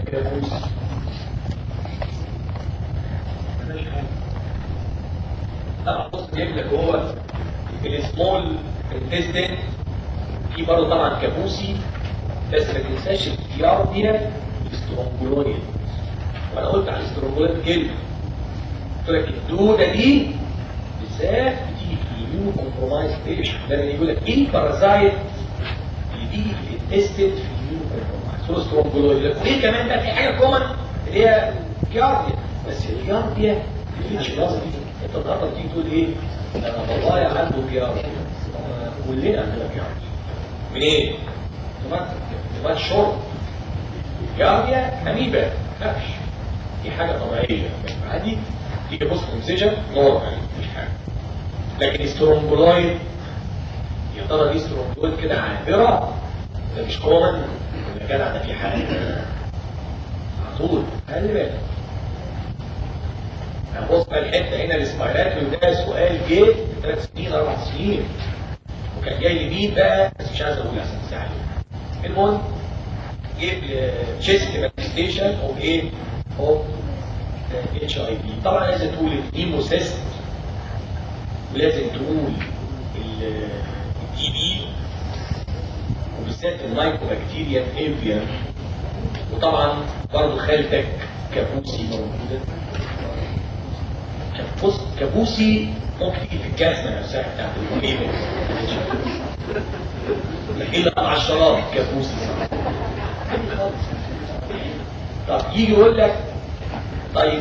كابوس طبعا بص جايب لك هو السمول انتستين في برضه طبعا كابوسي بس ما تنساش الكيارديا الاسترونجولويد وانا قلت على الاسترونجولويد كلمه قلت لك الدوده دي بالذات بتيجي في اليميون كومبرومايز بيشن دايما يقول لك ايه البارازايت اللي بيجي في الانتستين في اليميون كومبرومايز هو الاسترونجولويد وايه كمان بقى في حاجه كومن اللي هي كيارديا بس الكيارديا مش لازم انت النهارده بتيجي تقول ايه انا بابايا عنده كيارديا كلنا عندنا كيارديا منين؟ تمام تمام شرب كيارديا اميبا مفيش دي حاجه طبيعيه عادي تيجي بص انسجن نورمال مفيش حاجه لكن استرونجولايد يا ترى دي استرونجولايد كده عابره ده مش كومن يا جدع ده في حاجه على طول خلي بالك بص بقى الحته هنا الاسماعيلات وده سؤال جه من ثلاث سنين اربع سنين وكان جاي لي مين بقى بس مش عايز اقول عشان تساعد المهم جيب تشيست مانيفستيشن او ايه او اتش اي في طبعا لازم تقول الايموسيست ولازم تقول التي بي وبالذات المايكوبكتيريا افيا وطبعا برضه خالتك كابوسي موجوده بص كابوسي ممكن تيجي في الجزمه نفسها بتاعت المهمه الا عشرات كابوسي طب يجي يقول لك طيب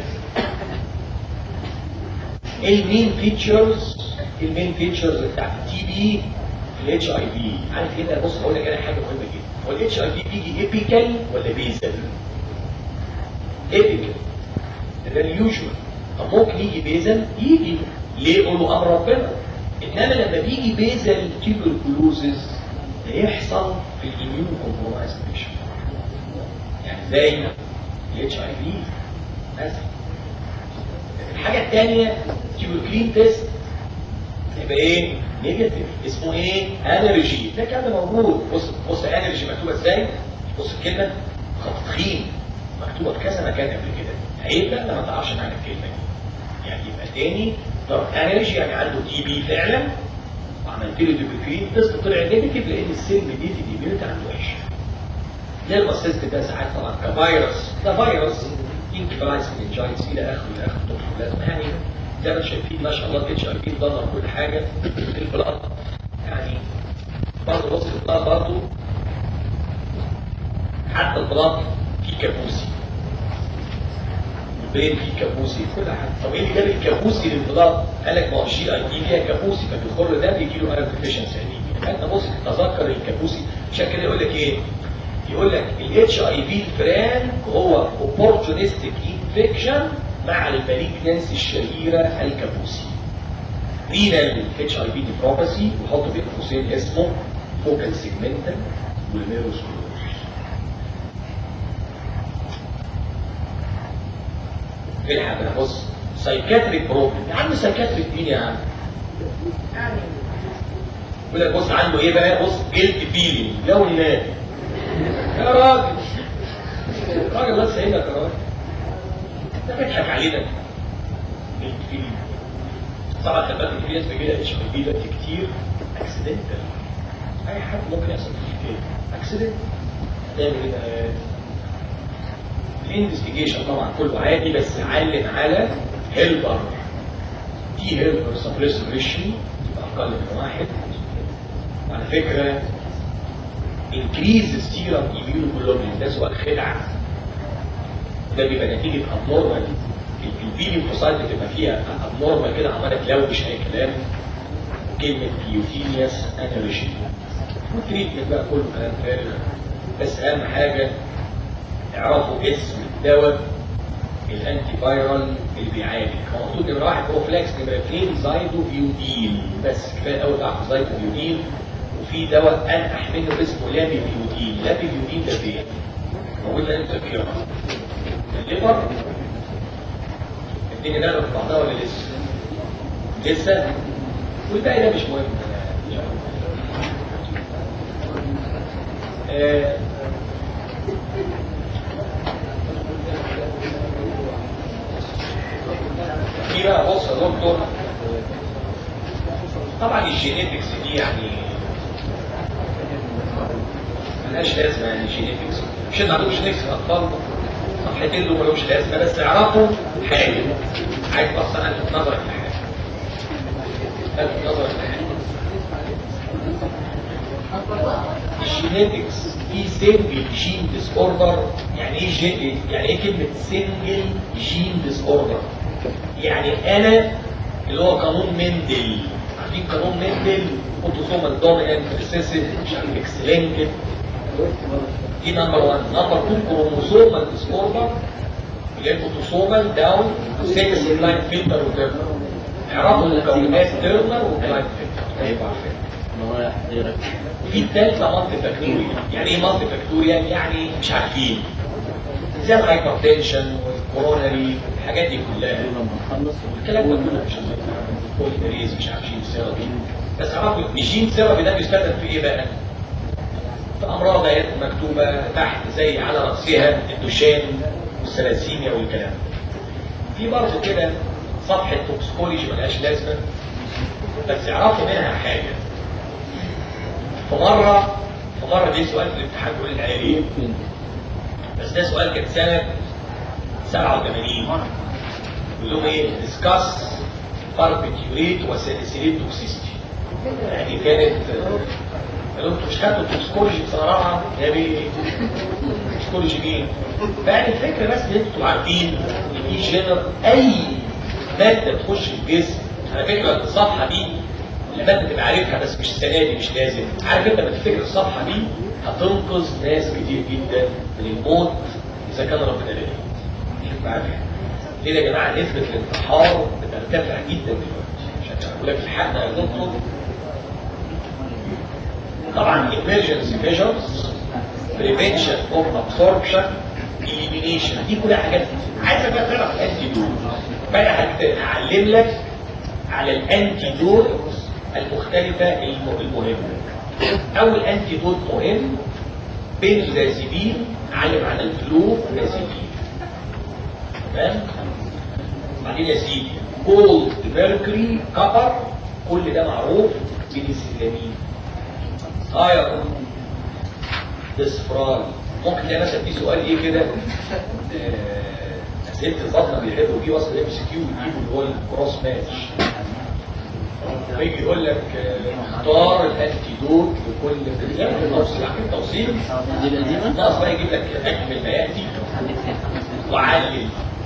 ايه المين فيتشرز المين فيتشرز بتاعت التي بي في الاتش اي في عارف كده بص هقول لك انا حاجه مهمه جدا هو الاتش اي في بيجي ايبيكال ولا بيزل؟ ايبيكال ده اليوجوال طب ممكن يجي بيزل يجي ليه قولوا امر ربنا انما لما بيجي بيزل تيبركلوزز هيحصل في الاميون كومبرومايز بيشن يعني زي الاتش اي في مثلا الحاجه الثانيه تيبركلين تيست يبقى ايه نيجاتيف اسمه ايه انرجي ده كان موجود بص بص انرجي مكتوبه ازاي بص الكلمه خط تخين مكتوبه في كذا مكان قبل كده عيب بقى لما تعرفش معنى الكلمه دي يعني يبقى تاني ضرب انرجي يعني عنده تي بي فعلا وعملت له ديبريفين تيست طلع نيجاتيف لان السيل دي دي دي عنده وحش نلقى السيست ده ساعات طبعا كفيروس ده فيروس انكفالايز منجايتس الى اخره الى اخره لازم يعني زي ما شايفين ما شاء الله الاتش اي بي ضمن كل حاجه في البلاط يعني برضه بص البلاط برضه حتى البلاط فيه كابوسي البرين فيه كابوسي كل حاجه طب ايه اللي جاب الكابوسي للبلاط؟ قال لك ما هو الجي اي دي فيها كابوسي فبيخر ده بيجي له ايرون ديفيشنسي انت بص تذكر الكابوسي عشان كده يقول لك ايه؟ يقول لك الاتش اي في الفران هو اوبورتونستيك انفكشن مع المالجنس الشهيره الكابوسي رينال اتش اي في نيفروباثي وحط بين قوسين اسمه فوكال سيجمنتال والميروسكلوز الحق بقى بص سايكاتريك بروبلم يا عم سايكاتريك مين يا عم؟ يعني يقول لك بص عنده ايه بقى؟ بص جلد فيلينج لو النادي يا راجل راجل الله يسعدك يا راجل انت بتضحك علينا جلد فيلينج طبعا خلي بالك في ناس بيجي اتش اي في ده كتير اكسيدنتال اي حد ممكن يحصل فيه كده اكسيدنت هتعمل ايه الانفستيجيشن طبعا كله عادي بس علم على هيلبر دي هيلبر سبريس ريشيو تبقى اقل من واحد وعلى فكره انكريز السيرم ايميونوجلوبين ده سؤال خدعه ده بيبقى نتيجه ابنورمال الفيديو فوسايت بتبقى فيها ابنورمال كده عماله تلوش اي كلام كلمه بيوتينياس انرجي والتريتمنت بقى كله كلام فارغ بس اهم حاجه اعرفوا اسم الدواء الانتي فايرال اللي بيعالج هو مكتوب نمره واحد بروفلاكس نمره اثنين زايدو بيوديل بس كفايه قوي تعرف زايدو بيوديل وفي دواء انقح منه اسمه لابي بيوديل لابي بيوديل ده فين؟ موجود ده امتى فيه؟ الليفر الدنيا نقلت في بعضها ولا لسه؟ لسه؟ والباقي ده مش مهم آه ملهاش لازمه يعني جينيتكس مش انت عندكم جينيتكس في الاطفال صفحتين دول ملهمش لازمه بس اعرفوا حاجه عايز بص انا الفت نظرك لحاجه الفت نظرك لحاجه الجينيتكس في سنجل جين ديس اوردر يعني ايه جي يعني ايه كلمه سنجل جين ديس اوردر يعني انا اللي هو قانون مندل عارفين قانون مندل اوتوسومال دومينانت ريسيسيف مش عارف اكس لينكد دي نمبر 1 نمبر 2 كروموسومال ديس اوردر اللي هي الاوتوسومال داون 6 لاين فيلتر وتيرنر اعرفوا المكونات تيرنر وكلاين فيلتر هيبقوا عارفين في الثالثه مالتي فاكتوريال يعني ايه مالتي فاكتوريال يعني مش عارفين زي الهايبرتنشن والكوروناري الحاجات دي كلها الكلام ده كله مش بوليمريز مش عارف جين ثيرابي بس عرفوا الجين ثيرابي ده بيستخدم في ايه بقى؟ في امراض اهي مكتوبه تحت زي على راسها الدوشان والثلاسيميا والكلام في برضه كده صفحه توكسيكولوجي ملهاش لازمه بس يعرفوا منها حاجه فمرة فمرة دي سؤال في الامتحان بيقول العيالين بس ده سؤال كان سنة 87 بيقول لهم ايه discuss barbiturate وساليسيليت توكسيستي يعني كانت قالوا انتوا مش خدتوا توكسيكولوجي في سنة رابعة يا بيه توكسيكولوجي مين؟ فيعني الفكرة بس ان انتوا عارفين ان في جنر اي مادة تخش الجسم على فكرة الصفحة دي لما انت تبقى عارفها بس مش السنه دي مش لازم عارف انت لما تفتكر الصفحه دي هتنقذ ناس كتير جدا من الموت اذا كان ربنا راضي تبقى عارفها ليه يا جماعه نسبه الانتحار بترتفع جدا دلوقتي عشان اقول لك الحق يا دكتور طبعا emergency measures prevention of absorption elimination دي كلها حاجات عايزك بقى تعرف الانتي دوت فانا هعلم لك على الانتي دوت المختلفة المهمة أول أنتي دوت مهم بنزازيبين علم على الفلو نازيبين تمام بعدين يا سيدي جولد ميركوري كبر كل ده معروف بنسلامين ايرون ديسفرال ممكن تلاقي مثلا في سؤال ايه كده اسئله البطنه بيحبوا فيه وصل ام سي كيو يجيبوا اللي هو الكروس ماتش ويجي يقول لك اختار الانتيدوت لكل توصيل عارفين توصيل ناقص بقى يجيب لك اكمل ما ياتي وعلل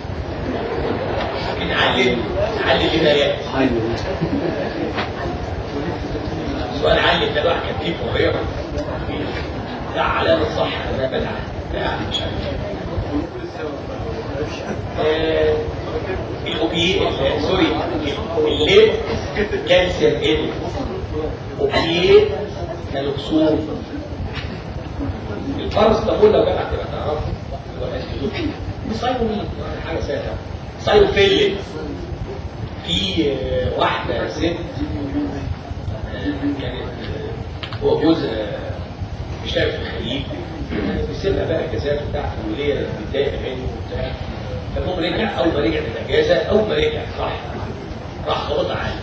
لكن علل علل لما ياتي سؤال علل ده الواحد كان فيه فوقيه ده علامه صح ده بدع ده مش عارف الاوبيات سوري الليد كالسيوم ال اوبيات نالوكسون البارستامول لو جدع تبقى تعرفه هو الانتيدوت سايمون حاجه سهله سايوفيلين في واحده ست كانت هو جوزها بيشتغل في الخليج بيسيبها بقى الاجازات بتاعته واللي هي متضايقه منه وبتاع فالمهم رجع اول ما رجع من الاجازه اول ما رجع راح راح خبطها على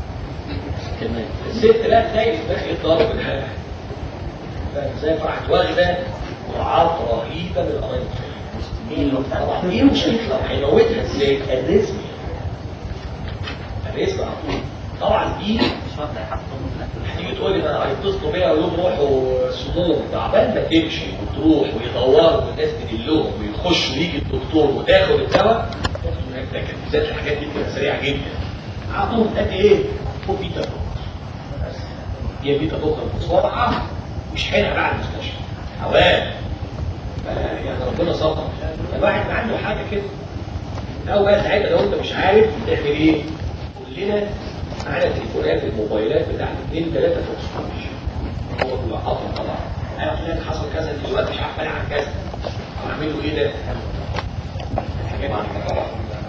الست لا تلاقي بس يتضرب الحاجه فازاي راحت واخده جرعات رهيبه من الامين طبعا ايه مشكلتها هيموتها ازاي؟ الريزميا الريزميا طبعا دي هتيجي تقول لي انا هيتصلوا بيا ويقولوا روحوا سموم عبال ما تمشي وتروح ويدوروا والناس تدلهم ويخشوا يجي الدكتور وتاخد الدواء لكن بالذات الحاجات دي بتبقى سريعه جدا عطوهم قد ايه؟ فوق بيتا دوكر بس هي بيتا دوكر بسرعه وشحنها بقى على المستشفى هوام يعني ربنا سطر الواحد ما عنده حاجه كده او بقى ساعتها لو انت مش عارف تعمل ايه؟ كلنا معانا تليفونات الموبايلات بتاعت اثنين ثلاثه فوق هو كله عطل طبعا انا فلان حصل كذا دلوقتي مش عارف انا عن كذا اعمل له ايه ده؟ الحاجات دي طبعا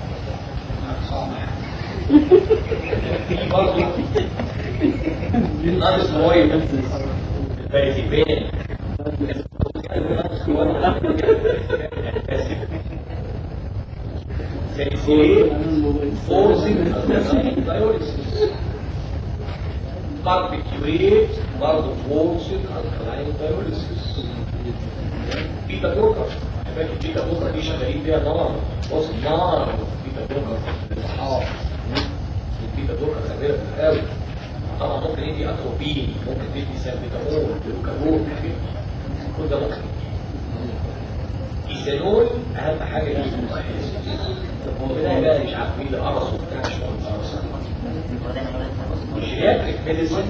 في برضه الناقص مهم الفيزيبين سيسيرين فورسين دايوريسيس باربيكيويت برضه فورس الكلاين بايوليسيس بيتا بلوكر فاكر بيتا بلوكر دي شغالين بيها نار بص نار بيتا بلوكر الاصحاب البيتا بلوكر خبيره في القوي طبعا ممكن يدي اتروبين ممكن تدي سالبيتامول جلوكاجون كل ده ممكن ايثانول اهم حاجه دي هو كده بقى مش عارف مين اللي قرص وبتاع مش مهم قرص جيرياتريك ميديسن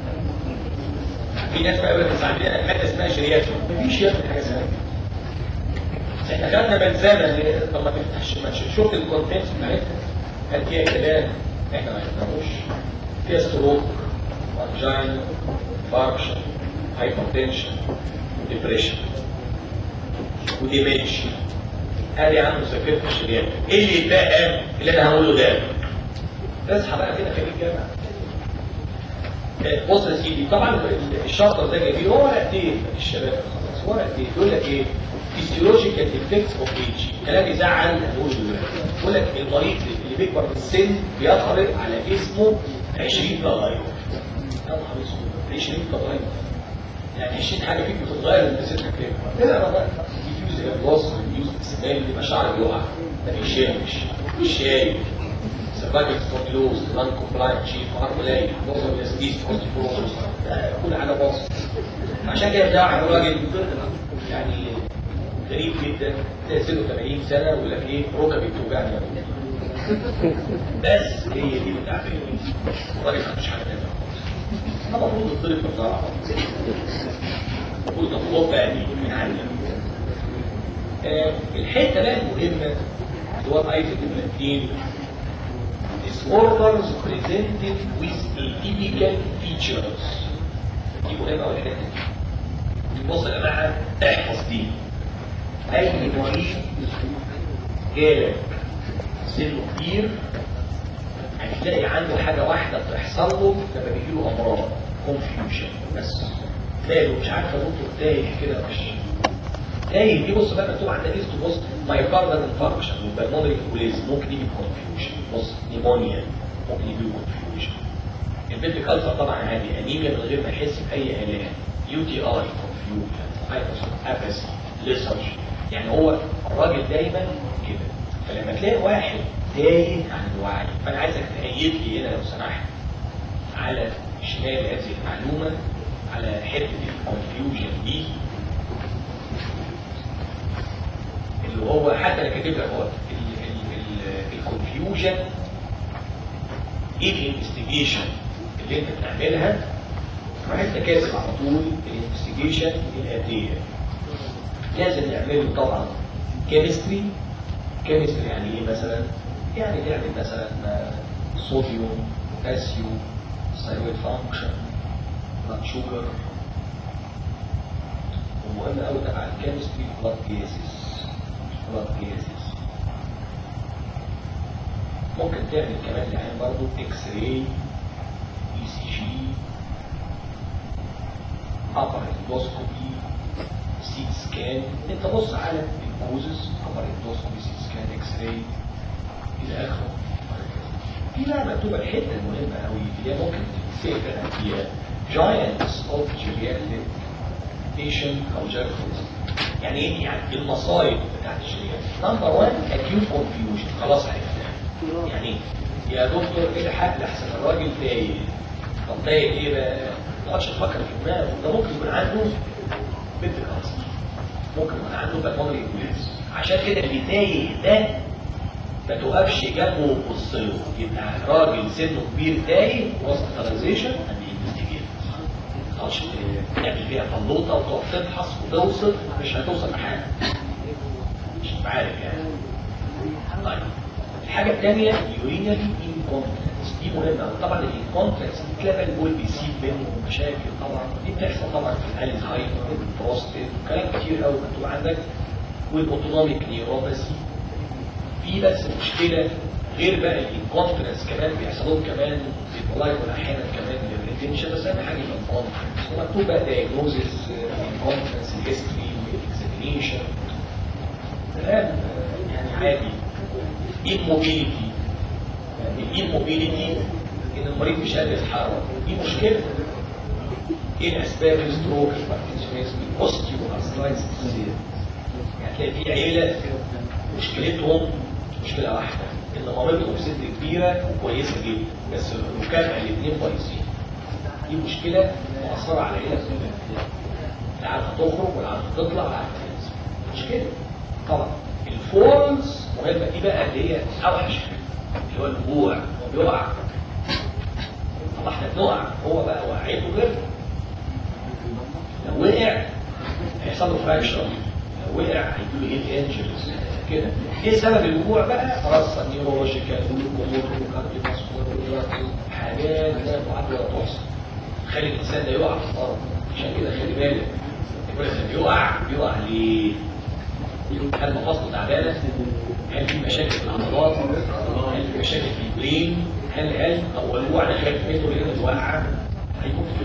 في ناس بقى بس عندنا حاجه اسمها جيرياتريك مفيش يا ابني حاجه اسمها كده احنا خدنا بنزانه طب ما تفتحش ما شفت الكونتنت بتاعتها هل فيها كلام احنا ما شفناهوش فيها ستروك وانجين فاركشن هايبرتنشن ديبريشن وديمنشن ادي عنده ذاكره الشريان ايه اللي يتبقى اللي انا هقوله ده اصحى بقى كده خليك جامع بص يا سيدي طبعا الشرطه ده جايبين هو ورقتين الشباب خلاص ورقتين يقول لك ايه فيسيولوجيكال افكتس اوف ايج كلام يزعل هنقول دلوقتي يقول لك المريض اللي بيكبر في السن بيفرض على جسمه 20 تغير يا نهار اسود 20 تغير يعني 20 حاجه فيك بتتغير من سنك كده لا لا لا ديفيوز الوصف ديفيوز السنان بيبقى شعر بيقع ما بيشامش مش شايف سيرفايكال سبونديلوز نون كومبلاينت شيف ارم قليل معظم الاسديس اوستيوبروسس كل حاجه باظت عشان كده بتاع الراجل يعني غريب جدا تلاقي سنه 80 سنه ويقول لك ايه ركبي بتوجعني يا ابني بس هي دي بتاعت الراجل ما عندوش حاجه تانيه طبعا المفروض يطلب بصراحه المفروض تطلب بقى دي من عندنا آه الحته بقى المهمه اللي هو عايز الاثنين disorders presented with atypical features دي مهمه ولا لا؟ بص يا جماعه احفظ دي اي مريض جالك سنه كبير هتلاقي عنده حاجه واحده بتحصل له لما بيجي له امراض كونفيوجن بس تلاقي مش عارف يا دكتور تايه كده مش تايه دي بص بقى مكتوب عندك اسمه بص مايوكاردال انفاركشن والبلمونري كوليز ممكن يجي كونفيوجن بص نيمونيا ممكن يجي كونفيوجن البيبي كالسر طبعا عادي انيميا من غير ما يحس باي الام يو تي اي كونفيوجن هايبرسون ابسي ليسرج يعني هو الراجل دايما كده فلما تلاقي واحد تايه عن الوعي فانا عايزك تأيد لي هنا لو سمحت على شمال هذه المعلومه على حته الكونفيوجن دي اللي هو حتى انا كاتب لك هو الكونفيوجن ايه الانفستيجيشن اللي انت بتعملها راح انت كاتب على طول الانفستيجيشن الاتيه لازم نعمله طبعا كيمستري كيمستري يعني ايه مثلا يعني نعمل مثلا صوديوم بوتاسيوم ثايرويد فانكشن بلاد شوجر ومهم قوي تبع الكيمستري بلاد جيزز بلاد جيزز ممكن تعمل كمان يعني برضه اكس راي اي سي جي ابر اندوسكوبي سي سكان انت بص على الكوزز ابر اندوسكوبي سي سكان اكس راي الى اخره في بقى مكتوبه الحته المهمه قوي اللي هي ممكن تفتكرها هي جاينتس اوف جيرياتريك بيشنت او جيرفوز يعني ايه يعني المصايب بتاعت الجيرياتريك نمبر 1 اكيوت كونفيوجن خلاص عرفناها يعني يا دكتور ايه الحق لحسن الراجل تايه طب تايه ايه بقى؟ ما تقعدش تفكر في دماغه ده ممكن يكون عنده بنت كانسر ممكن يكون عنده بالمونري كوليس عشان كده اللي تايه ده ما تقفش جنبه وتبص له يبقى راجل سنه كبير تايه هوسبيتاليزيشن اند انفستيجيت ما تقعدش تعمل فيها فلوطه وتقعد تبحث وتوصل مش هتوصل لحاجه مش عارف يعني طيب الحاجه الثانيه يورينالي انكونتنس دي مهمه طبعا الانكونتنس بتلاقي البول بيسيب منه مشاكل طبعا دي بتحصل طبعا في الالزهايمر والبروستيت وكلام كتير قوي مكتوب عندك والاوتونوميك نيوروباثي في بس مشكلة غير بقى الانكونفرنس كمان بيحصلون كمان بيبقوا احيانا كمان للريتنشن بس اهم حاجه الانكونفرنس ومكتوب بقى دايجنوزز انكونفرنس هيستوري واكزامينيشن كلام يعني عادي immobility الاموبيليتي ان المريض مش قادر يتحرك دي مشكله ايه الاسباب الستروك الباركنسونيزم الاوستيو ارثرايتس هتلاقي في عيله مشكلتهم مشكله واحده ان مامتهم ست كبيره وكويسه جدا بس الركاب الاثنين كويسين دي مشكله مؤثره على العيله كلها لا عارفه تخرج ولا عارفه تطلع ولا عارفه تنزل مشكله طبعا الفورمز مهمه دي بقى اللي هي اوحش حاجه اللي هو الوقوع هو بيقع طب احنا بنقع هو بقى وقعته غير لو وقع هيحصل له فراكشر لو وقع هيجيله ايه انجريز كده ايه سبب الوقوع بقى خلاص نيورولوجيكال حاجات لا تعد ولا تحصى خلي الانسان ده يقع في الارض عشان كده خلي بالك يقول لك بيقع بيقع ليه؟ هل مفاصله تعبانه؟ هل في مشاكل في العضلات؟ هل في مشاكل في البرين؟ هل هل او الوقوع ده خايف منه لانه وقع هيموت في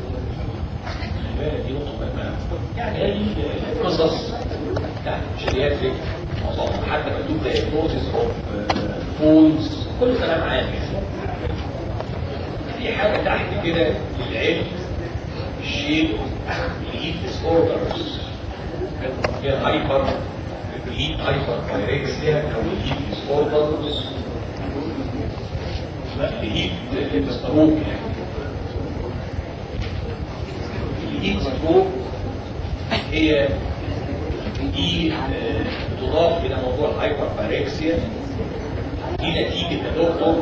دي نقطه مهمه يعني هذه قصص يعني جيرياتريك معظمها حتى مكتوب دايجنوزيس اوف فولز كل كلام عام يعني في حاجه تحت كده للعلم الشيء الايد ديس اوردرز هي هايبر الايد هايبر بايركسيا او الايد ديس اوردرز لا الايد ستروك يعني الايد ستروك هي دي بتضاف الى موضوع الهايبر بايركسيا دي نتيجه يا دكتور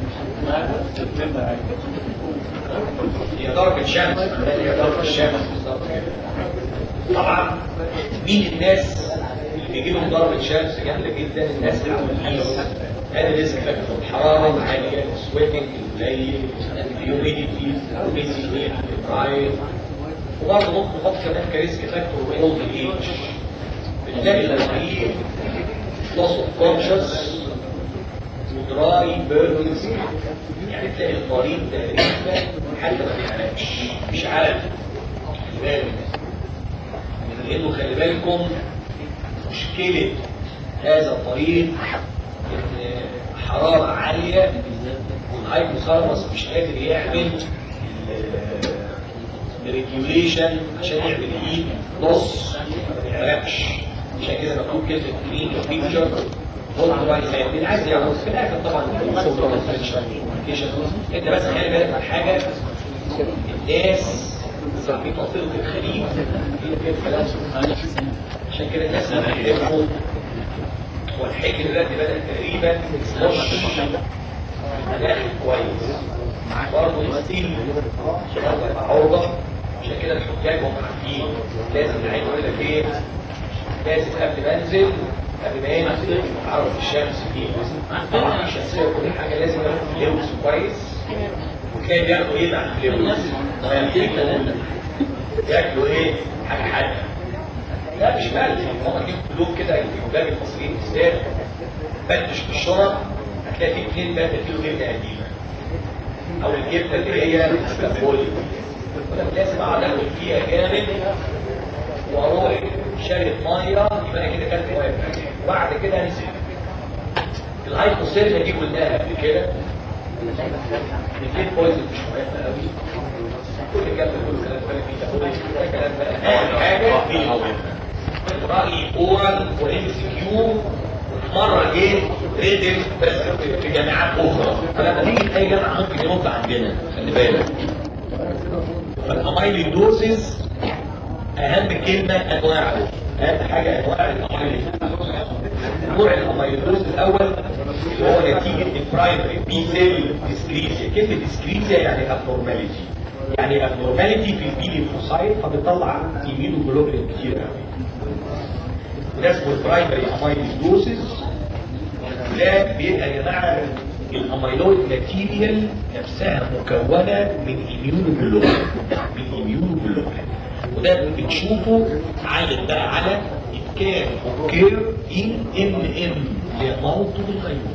هي ضربة شمس هي ضربة الشمس بالظبط كده طبعا مين الناس اللي بيجي لهم ضربة شمس جامدة جدا الناس اللي عاملين هذا لسه فاكر الحرارة العالية السويتنج قليل الهيوميديتي البيسي البرايد وبرضه ممكن نحط كمان كريسك فاكتور اولد ايج بنلاقي المريض loss of conscious ودراي بيرنز يعني تلاقي المريض تقريبا حتى ما بيعرفش مش عارف خلي بالك لانه خلي بالكم مشكله هذا المريض ان حراره عاليه والهايبوثالاموس مش قادر يعمل ريجيوليشن عشان يعمل ايه نص ما بيعرفش عشان كده مكتوب كلمه كلين فيكتشر هو رايت هاند اللي عايز يعرف في الاخر طبعا انت بس خلي بالك من حاجه الناس في منطقه الخليج هي فيها الكلام عشان كده الناس لما يعرفوا والحجر دلوقتي بدا تقريبا مش داخل كويس برضه ستيل عرضه عشان كده الحجاج هم عارفين لازم العين يقول لك ايه لازم قبل ما انزل قبل ما انزل اعرف الشمس دي طبعا الشمسيه وكل حاجه لازم ياخد فلوس كويس وكان بياخدوا ايه مع الفلوس؟ ياكلوا ايه؟ حاجه حادقه لا مش مالك هم جيبوا كلهم كده الحجاج المصريين بالذات فتش في الشرط هتلاقي في اثنين ثلاثه كيلو جبنه قديمه او الجبنه اللي هي الفولي لازم اقعد اكل فيها جامد واروح شارب ميه يبقى انا كده كلت ميه وبعد كده انزل الهايبوثيرميا دي قلناها قبل كده الفيت بويزن مش مهم قوي كل الكلام ده كله كلام فارغ فيه ده كلام بقى اهم حاجه رايي اورال وام سي كيو مرة جه ريتم بس في جامعات أخرى فلما تيجي أي جامعة ممكن ينط عندنا خلي بالك فالأمايل دوزز أهم كلمة أنواعه أهم حاجة أنواع الأمايل نوع الأمايل دوز الأول اللي هو نتيجة البرايمري بي سيل ديسكريزيا كلمة ديسكريزيا يعني أبنورماليتي يعني أبنورماليتي في البي ليفوسايت فبتطلع إيمينوجلوبولين كتير قوي وده اسمه البرايمري امايلوز دوسز ده بيبقى يا جماعه الاميلويد ماتيريال نفسها مكونه من اميونوجلوبولين من اميونوجلوبولين وده بتشوفه علم بقى على كان اوكير ان ام ام لموت الغيوم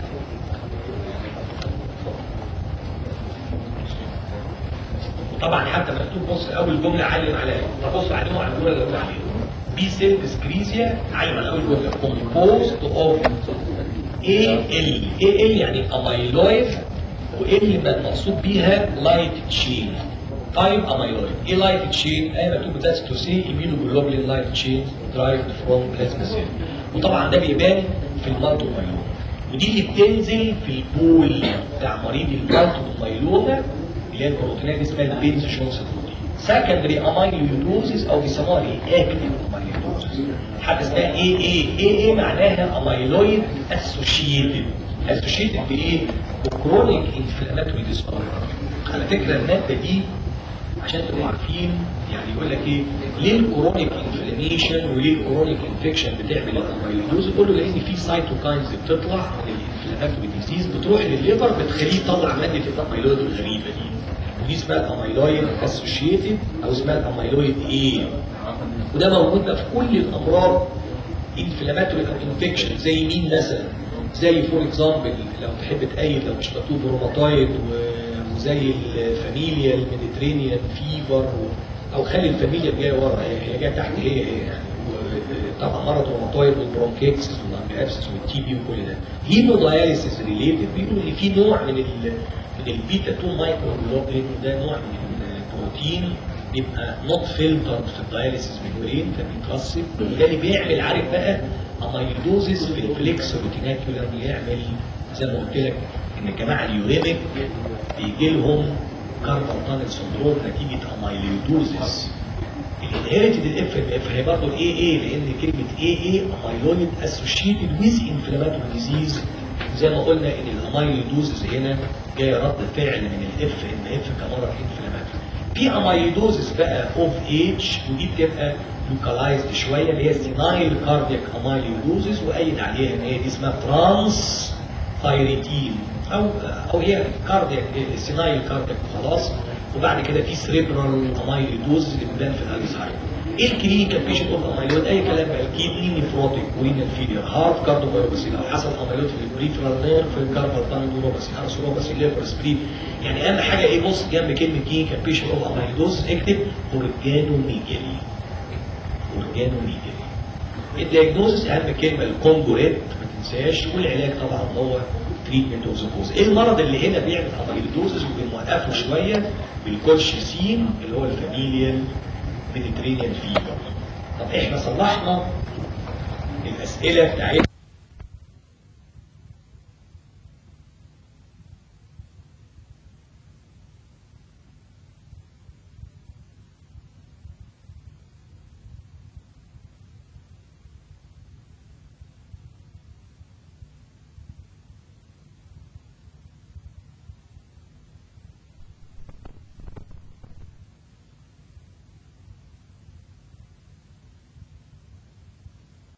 طبعا حتى مكتوب بص اول جمله علم عليها فبص عليهم على الجمله اللي قلنا عليها بي سيل ديسكريزيا علم على اول جمله كومبوست اوف اي ال اي ال يعني اميلويد واللي بقى المقصود بيها لايت تشين تايب اميلويد ايه لايت تشين؟ اي مكتوب ذاتس تو سي immunoglobulin لايت تشين derived from plasma cell وطبعا ده بيبان في المالتو مايلوما ودي اللي بتنزل في البول بتاع مريض المالتو مايلوما اللي هي البروتينات اسمها البينز جونز بروتين سكندري اميلويدوزيس او بيسموها ايه اكتف اميلويدوزيس حاجه اسمها ايه ايه ايه ايه معناها اميلويد اسوشيتد اسوشيتد بايه؟ بكرونيك انفلاماتوري ديسوردر على فكره الماده دي عشان تبقوا عارفين يعني يقول لك ايه ليه الكرونيك انفلاميشن وليه الكرونيك انفكشن بتعمل الاميلويدوز يقول له لان في سايتوكاينز بتطلع من الانفلاماتوري ديزيز بتروح للليفر بتخليه يطلع ماده الاميلويد الغريبه دي ودي اسمها الاميلويد اسوشيتد او اسمها الاميلويد ايه وده موجود بقى في كل الامراض انفلاماتوري او انفكشن زي مين مثلا زي فور اكزامبل لو تحب تأيد لو مش مكتوب روماتويد و- وزي الفاميليا الميديترينيان فيفر و- او خلي الفاميليا الجايه ورا هي هي جايه تحت هي هي يعني وطبعا مرض روماتويد والبرونكيتس والابسس والتي بي وكل ده هيموداياليسيس ريليتد بيقولوا ان في نوع من ال من البيتا 2 مايكرو جلوبولين ده نوع من البروتين بيبقى نوت فلتر في الداياليسيس ممبرين فبيترسب وده اللي بيعمل عارف بقى اميلوزيس في الفليكس روتيناكيولار بيعمل زي ما قلت لك ان الجماعه اليوريميك بيجي لهم كاربال تانل سندروم نتيجه اميلويدوزيس الانهيرتد الاف ام اف هي برضه الاي اي لان كلمه اي اي اميلويد اسوشيتد ويز انفلاماتوري ديزيز زي ما قلنا ان الاميلويدوزيس هنا جايه رد فعل من الاف ام اف كمرض انفلاماتوري في اميلويدوزيس بقى اوف ايج ودي بتبقى لوكالايزد شويه اللي هي سينايل كاردياك اميلويدوزيس وايد عليها ان هي دي اسمها ترانس ثايريتين او او هي كاردياك سينايل كاردياك خلاص وبعد كده في سريبرال اميلويدوز اللي بتبان في الالزهايمر ايه الكلينيكال بيشنت اوف اميلويد اي كلام بقى كيدني نيفروتيك ورينال فيلير هارت كارديوميوباثي لو حصل اميلويد في البريفرال نيرف في الكاربال تانل نيوروباثي هارسوروباثي ليفر سبرين يعني اهم حاجه ايه بص جنب كلمه كلينيكال بيشنت اوف اميلويدوز اكتب اورجانوميجالي اورجانوميجالي الدياجنوزس اهم كلمه الكونجوريت ما تنساش والعلاج طبعا هو تريتمنت اوف ذا ايه المرض اللي هنا بيعمل اميلويدوزس وبنوقفه شويه بالكولشيسين اللي هو الفاميليال ميديترينيان فيبر طب احنا صلحنا الاسئله بتاعتنا